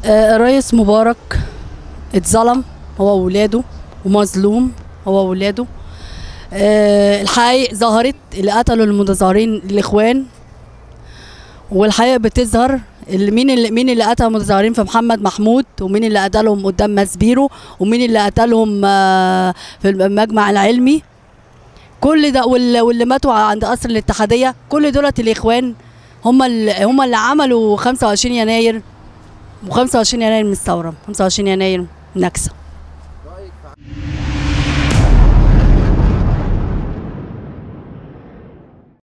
آه، الرئيس مبارك اتظلم هو وولاده ومظلوم هو وولاده آه، الحقائق ظهرت اللي قتلوا المتظاهرين الاخوان والحقيقه بتظهر اللي مين اللي مين اللي قتل المتظاهرين في محمد محمود ومين اللي قتلهم قدام مسبيرو ومين اللي قتلهم آه، في المجمع العلمي كل ده واللي, واللي ماتوا عند قصر الاتحاديه كل دولت الاخوان هم اللي هم اللي عملوا 25 يناير و25 يناير من الثوره 25 يناير نكسه